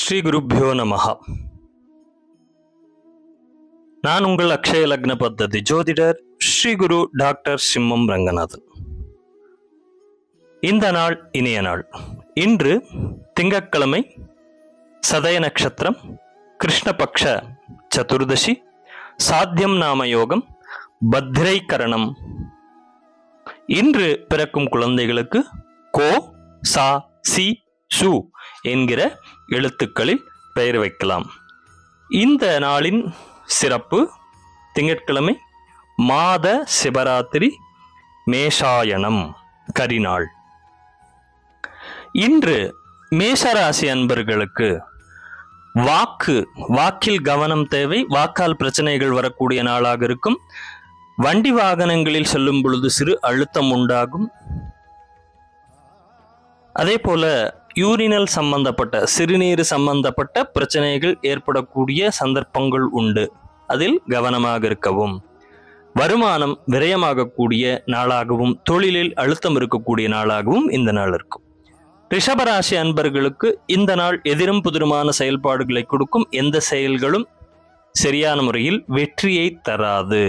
ஸ்ரீ குருப்பியோ நமஹ நான் உங்கள் அக்ஷய லக்ன பத்ததி ஜோதிடர் ஸ்ரீ குரு டாக்டர் சிம்மம் ரங்கநாதன் இந்த நாள் இனிய நாள் இன்று திங்கட்கிழமை சதய நட்சத்திரம் கிருஷ்ணபக்ஷ சதுர்தசி சாத்தியம் நாம யோகம் பத்ரை கரணம் இன்று பிறக்கும் குழந்தைகளுக்கு கோ சா சி சு என்கிற எழுத்துக்களில் பெயர் வைக்கலாம் இந்த நாளின் சிறப்பு திங்கட்கிழமை மாத சிவராத்திரி மேஷாயனம் கரிநாள் இன்று மேஷராசி அன்பர்களுக்கு வாக்கு வாக்கில் கவனம் தேவை வாக்கால் பிரச்சனைகள் வரக்கூடிய நாளாக இருக்கும் வண்டி வாகனங்களில் செல்லும் பொழுது சிறு அழுத்தம் உண்டாகும் அதே போல யூரினல் சம்பந்தப்பட்ட சிறுநீர் சம்பந்தப்பட்ட பிரச்சனைகள் ஏற்படக்கூடிய சந்தர்ப்பங்கள் உண்டு அதில் கவனமாக இருக்கவும் வருமானம் விரயமாகக்கூடிய நாளாகவும் தொழிலில் அழுத்தம் இருக்கக்கூடிய நாளாகவும் இந்த நாள் இருக்கும் ரிஷபராசி அன்பர்களுக்கு இந்த நாள் எதிரும் புதிருமான செயல்பாடுகளை கொடுக்கும் எந்த செயல்களும் சரியான முறையில் வெற்றியை தராது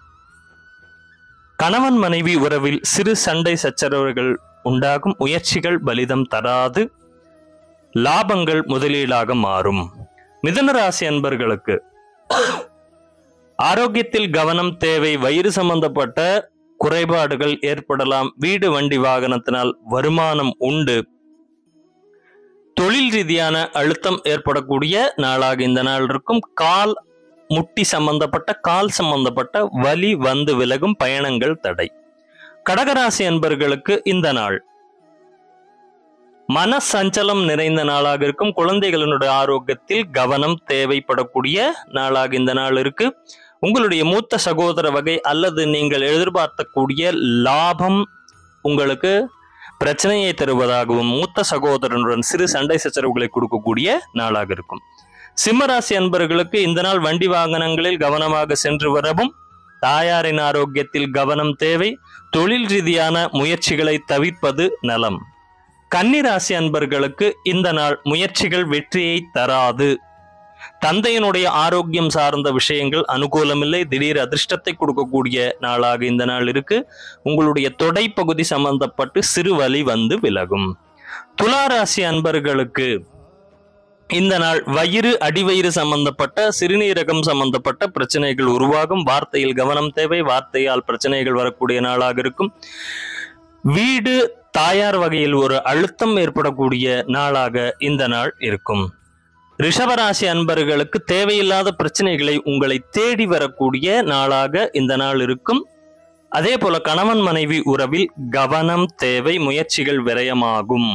கணவன் மனைவி உறவில் சிறு சண்டை சச்சரவுகள் உண்டாகும் முயற்சிகள் பலிதம் தராது லாபங்கள் முதலீடாக மாறும் மிதுன ராசி அன்பர்களுக்கு ஆரோக்கியத்தில் கவனம் தேவை வயிறு சம்பந்தப்பட்ட குறைபாடுகள் ஏற்படலாம் வீடு வண்டி வாகனத்தினால் வருமானம் உண்டு தொழில் ரீதியான அழுத்தம் ஏற்படக்கூடிய நாளாக இந்த நாள் இருக்கும் கால் முட்டி சம்பந்தப்பட்ட கால் சம்பந்தப்பட்ட வலி வந்து விலகும் பயணங்கள் தடை கடகராசி அன்பர்களுக்கு இந்த நாள் மன சஞ்சலம் நிறைந்த நாளாக இருக்கும் குழந்தைகளினுடைய ஆரோக்கியத்தில் கவனம் தேவைப்படக்கூடிய நாளாக இந்த நாள் இருக்கு உங்களுடைய மூத்த சகோதர வகை அல்லது நீங்கள் எதிர்பார்க்கக்கூடிய லாபம் உங்களுக்கு பிரச்சனையை தருவதாகவும் மூத்த சகோதரனுடன் சிறு சண்டை சச்சரவுகளை கொடுக்கக்கூடிய நாளாக இருக்கும் சிம்மராசி அன்பர்களுக்கு இந்த நாள் வண்டி வாகனங்களில் கவனமாக சென்று வரவும் தாயாரின் ஆரோக்கியத்தில் கவனம் தேவை தொழில் ரீதியான முயற்சிகளை தவிர்ப்பது நலம் கன்னிராசி அன்பர்களுக்கு இந்த நாள் முயற்சிகள் வெற்றியை தராது தந்தையினுடைய ஆரோக்கியம் சார்ந்த விஷயங்கள் அனுகூலமில்லை திடீர் அதிர்ஷ்டத்தை கொடுக்கக்கூடிய நாளாக இந்த நாள் இருக்கு உங்களுடைய தொடை பகுதி சம்பந்தப்பட்டு சிறு வலி வந்து விலகும் துளாராசி அன்பர்களுக்கு இந்த நாள் வயிறு அடிவயிறு சம்பந்தப்பட்ட சிறுநீரகம் சம்பந்தப்பட்ட பிரச்சனைகள் உருவாகும் வார்த்தையில் கவனம் தேவை வார்த்தையால் பிரச்சனைகள் வரக்கூடிய நாளாக இருக்கும் வீடு தாயார் வகையில் ஒரு அழுத்தம் ஏற்படக்கூடிய நாளாக இந்த நாள் இருக்கும் ரிஷபராசி அன்பர்களுக்கு தேவையில்லாத பிரச்சனைகளை உங்களை தேடி வரக்கூடிய நாளாக இந்த நாள் இருக்கும் அதே போல கணவன் மனைவி உறவில் கவனம் தேவை முயற்சிகள் விரயமாகும்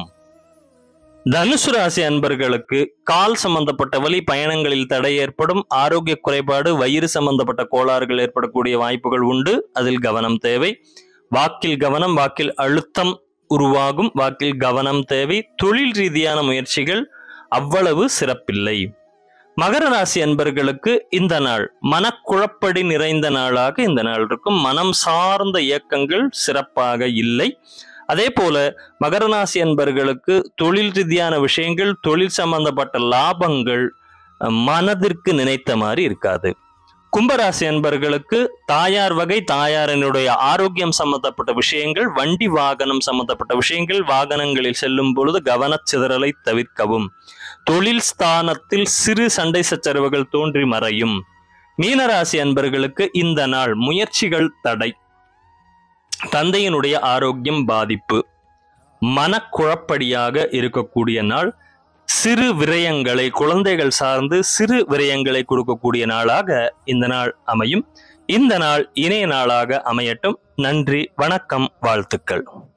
தனுசு ராசி அன்பர்களுக்கு கால் சம்பந்தப்பட்ட வழி பயணங்களில் தடை ஏற்படும் ஆரோக்கிய குறைபாடு வயிறு சம்பந்தப்பட்ட கோளாறுகள் ஏற்படக்கூடிய வாய்ப்புகள் உண்டு அதில் கவனம் தேவை வாக்கில் கவனம் வாக்கில் அழுத்தம் உருவாகும் வாக்கில் கவனம் தேவை தொழில் ரீதியான முயற்சிகள் அவ்வளவு சிறப்பில்லை மகர ராசி அன்பர்களுக்கு இந்த நாள் மனக்குழப்படி நிறைந்த நாளாக இந்த நாள் இருக்கும் மனம் சார்ந்த இயக்கங்கள் சிறப்பாக இல்லை அதே போல மகர ராசி அன்பர்களுக்கு தொழில் ரீதியான விஷயங்கள் தொழில் சம்பந்தப்பட்ட லாபங்கள் மனதிற்கு நினைத்த மாதிரி இருக்காது கும்பராசி அன்பர்களுக்கு தாயார் வகை தாயாரினுடைய ஆரோக்கியம் சம்பந்தப்பட்ட விஷயங்கள் வண்டி வாகனம் சம்பந்தப்பட்ட விஷயங்கள் வாகனங்களில் செல்லும் பொழுது கவனச்சிதறலை தவிர்க்கவும் தொழில் ஸ்தானத்தில் சிறு சண்டை சச்சரவுகள் தோன்றி மறையும் மீனராசி அன்பர்களுக்கு இந்த நாள் முயற்சிகள் தடை தந்தையினுடைய ஆரோக்கியம் பாதிப்பு மனக்குழப்படியாக இருக்கக்கூடிய நாள் சிறு விரயங்களை குழந்தைகள் சார்ந்து சிறு விரயங்களை கொடுக்கக்கூடிய நாளாக இந்த நாள் அமையும் இந்த நாள் இணைய நாளாக அமையட்டும் நன்றி வணக்கம் வாழ்த்துக்கள்